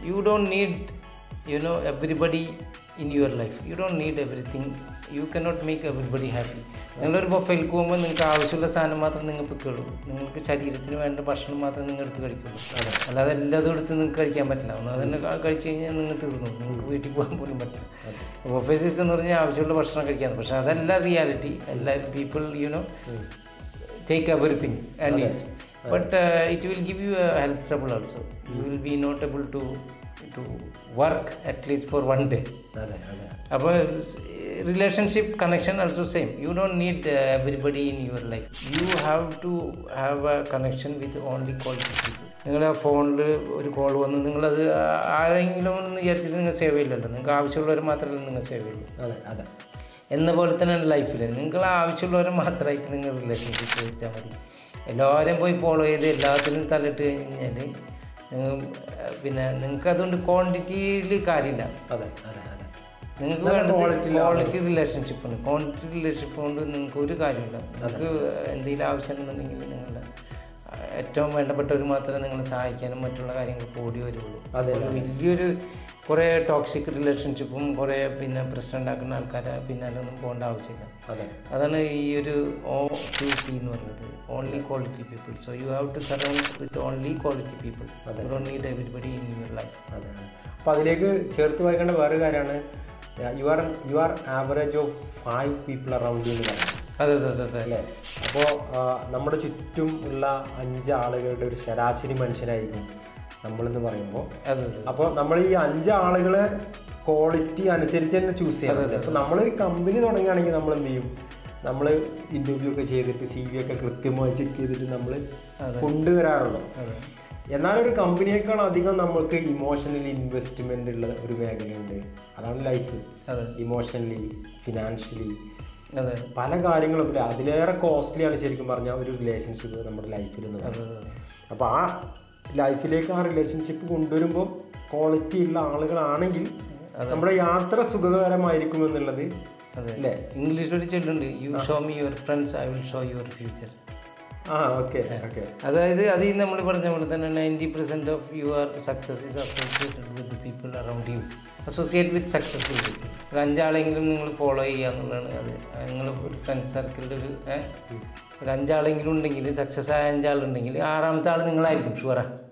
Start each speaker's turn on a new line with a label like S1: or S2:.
S1: you don't need you know everybody in your life you don't need everything you cannot make everybody happy നിങ്ങളൊരു ബൊഫയിലേക്ക് പോകുമ്പോൾ നിങ്ങൾക്ക് ആവശ്യമുള്ള സാധനം മാത്രം നിങ്ങൾ പിക്കുള്ളൂ നിങ്ങൾക്ക് ശരീരത്തിന് വേണ്ട ഭക്ഷണം മാത്രം നിങ്ങൾ എടുത്ത് കഴിക്കുള്ളൂ അല്ലാതെ എല്ലാതും എടുത്ത് നിങ്ങൾക്ക് കഴിക്കാൻ പറ്റില്ല ഒന്ന് തന്നെ ക- കഴിച്ച് കഴിഞ്ഞാൽ നിങ്ങൾ തീർന്നു നിങ്ങൾക്ക് വീട്ടിൽ പോകാൻ പോലും പറ്റില്ല ബൊഫേ സിസ്റ്റം എന്ന് പറഞ്ഞാൽ ആവശ്യമുള്ള ഭക്ഷണം കഴിക്കാൻ പക്ഷേ അതല്ല റിയാലിറ്റി എല്ലാ people you know take everything and eat. But uh, it will give you a health trouble also. You will be not able to to work at least for one day.
S2: അതെ അതെ
S1: അപ്പോൾ relationship connection also same you don't need everybody in your life you have to have a connection with only quality people നിങ്ങൾ ആ ഫോണിൽ ഒരു call വന്ന് നിങ്ങളത് ആരെങ്കിലും എന്ന് വിചാരിച്ചിട്ട് നിങ്ങൾ സേവ് ചെയ്യില്ലല്ലോ നിങ്ങൾക്ക് ആവശ്യമുള്ളവർ മാത്രമല്ല നിങ്ങൾ സേവ് ചെയ്യുള്ളൂ
S2: അതെ അതെ
S1: എന്ന പോലെ തന്നെയാണ് ലൈഫിൽ നിങ്ങൾ ആവശ്യമുള്ളവരെ മാത്രമായിട്ട് നിങ്ങൾ റിലേഷൻഷിപ്പ് വെച്ചാൽ മതി എല്ലാവരെയും പോയി ഫോളോ ചെയ്ത് എല്ലാത്തിനും തലയിട്ട് കഴിഞ്ഞാൽ നിങ്ങൾ പിന്നെ നിങ്ങൾക്ക് അതുകൊണ്ട് ക്വാണ്ടിറ്റിയിൽ കാര്യമില്ല
S2: അതെ അതെ അതെ
S1: നിങ്ങൾക്ക് വേണ്ടത് ക്വാളിറ്റി റിലേഷൻഷിപ്പാണ് ക്വാണ്ടിറ്റി റിലേഷൻഷിപ്പ് കൊണ്ട് നിങ്ങൾക്ക് ഒരു കാര്യമില്ല നിങ്ങൾക്ക് എന്തെങ്കിലും ആവശ്യമുണ്ടെന്നുണ്ടെങ്കിൽ നിങ്ങളുടെ ആ, ഏറ്റവും വേണ്ടപ്പെട്ടവർ മാത്രമേ നിങ്ങളെ സഹായിക്കാനും മറ്റുള്ള കാര്യങ്ങൾക്ക് ഓടി വരുള്ളൂ
S2: അതെ,
S1: ഒരു വലിയൊരു കുറേ ടോക്സിക് റിലേഷൻഷിപ്പും കുറേ പിന്നെ പ്രശ്നം ഉണ്ടാക്കുന്ന ആൾക്കാരെ പിന്നാലെ ഒന്നും പോകേണ്ട ആവശ്യമില്ല
S2: അതെ
S1: അതാണ് ഈ ഒരു ഓ ടു പി എന്ന് പറയുന്നത് only quality people so you have to surround with only quality people you don't need everybody in your life
S2: അതെ അപ്പോൾ അതിലേക്ക് ചേർത്ത് വായിക്കേണ്ട വേറെ കാര്യമാണ് you are you are average of five people around എന്ന് പറയുന്നത്
S1: അതെ അതെ അതെ അതെ
S2: അല്ലേ അപ്പോൾ നമ്മുടെ ചുറ്റും ഉള്ള അഞ്ച് ആളുകളുടെ ഒരു ശരാശരി മനുഷ്യനായിരിക്കും നമ്മളെന്ന് പറയുമ്പോൾ
S1: അതെ അതെ
S2: അപ്പോൾ നമ്മൾ ഈ അഞ്ച് ആളുകളെ ക്വാളിറ്റി അനുസരിച്ച് തന്നെ ചൂസ് ചെയ്യണം അപ്പോൾ നമ്മളൊരു കമ്പനി തുടങ്ങുകയാണെങ്കിൽ നമ്മൾ എന്ത് ചെയ്യും നമ്മൾ ഇൻ്റർവ്യൂ ഒക്കെ ചെയ്തിട്ട് സി വി ഒക്കെ കൃത്യമായി ചെക്ക് ചെയ്തിട്ട് നമ്മൾ കൊണ്ടുവരാറുള്ളൂ
S1: അതെ
S2: എന്നാൽ ഒരു കമ്പനിയേക്കാൾ അധികം നമ്മൾക്ക് ഇമോഷണലി ഇൻവെസ്റ്റ്മെൻ്റ് ഉള്ള ഒരു മേഖലയുണ്ട് അതാണ് ലൈഫ്
S1: അതെ
S2: ഇമോഷണലി ഫിനാൻഷ്യലി
S1: അതെ
S2: പല കാര്യങ്ങളും ഇല്ല അതിലേറെ കോസ്റ്റ്ലി ആണ് ശരിക്കും പറഞ്ഞാൽ ഒരു റിലേഷൻഷിപ്പ് നമ്മുടെ ലൈഫിൽ എന്ന്
S1: അതെ
S2: പറയുന്നത്
S1: അതെ
S2: അപ്പോൾ ആ ലൈഫിലേക്ക് ആ റിലേഷൻഷിപ്പ് കൊണ്ടുവരുമ്പോൾ ക്വാളിറ്റി ഉള്ള ആളുകളാണെങ്കിൽ നമ്മുടെ യാത്ര സുഖകരമായിരിക്കും എന്നുള്ളത്
S1: അതെ
S2: അല്ലേ
S1: ഇംഗ്ലീഷിലൊരു ചൊല്ലുണ്ട് you show me your friends I will show your future
S2: ആ ഓക്കെ ഓക്കെ
S1: അതായത് അത് നമ്മൾ പറഞ്ഞ പോലെ തന്നെ ninety percent of your success is associated with people around you associate with successful people ഒരു അഞ്ചാളെങ്കിലും നിങ്ങൾ ഫോളോ ചെയ്യുക എന്നുള്ളതാണ് അത് നിങ്ങൾ ഒരു ഫ്രണ്ട് സർക്കിളിൽ ഒരു ഏ, ഒരു അഞ്ചാളെങ്കിലും ഉണ്ടെങ്കിൽ സക്സസ് ആയ അഞ്ചാളുണ്ടെങ്കിൽ ആറാമത്തെ ആൾ നിങ്ങളായിരിക്കും ഷുവറാ